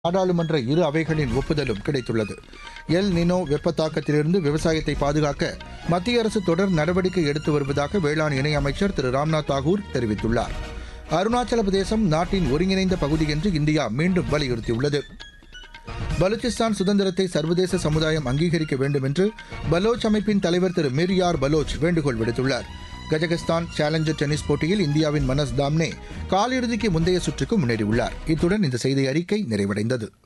நாடாளுமன்ற இரு அவைகளின் ஒப்புதலும் கிடைத்துள்ளது எல் நினோ வெப்ப தாக்கத்திலிருந்து விவசாயத்தை பாதுகாக்க மத்திய அரசு தொடர் நடவடிக்கை எடுத்து வருவதாக வேளாண் இணையமைச்சர் திரு ராம்நாத் தாகூர் தெரிவித்துள்ளார் அருணாச்சல பிரதேசம் நாட்டின் ஒருங்கிணைந்த பகுதி என்று இந்தியா மீண்டும் வலியுறுத்தியுள்ளது பலூச்சிஸ்தான் சுதந்திரத்தை சர்வதேச சமுதாயம் அங்கீகரிக்க வேண்டும் என்று பலோச் அமைப்பின் தலைவர் திரு மிர்யார் பலோச் வேண்டுகோள் விடுத்துள்ளார் கஜகஸ்தான் சேலஞ்சர் டென்னிஸ் போட்டியில் இந்தியாவின் மனஸ் தாம்னே காலிறுதிக்கு முந்தைய சுற்றுக்கு முன்னேறியுள்ளார் இத்துடன் இந்த செய்தி அறிக்கை நிறைவடைந்தது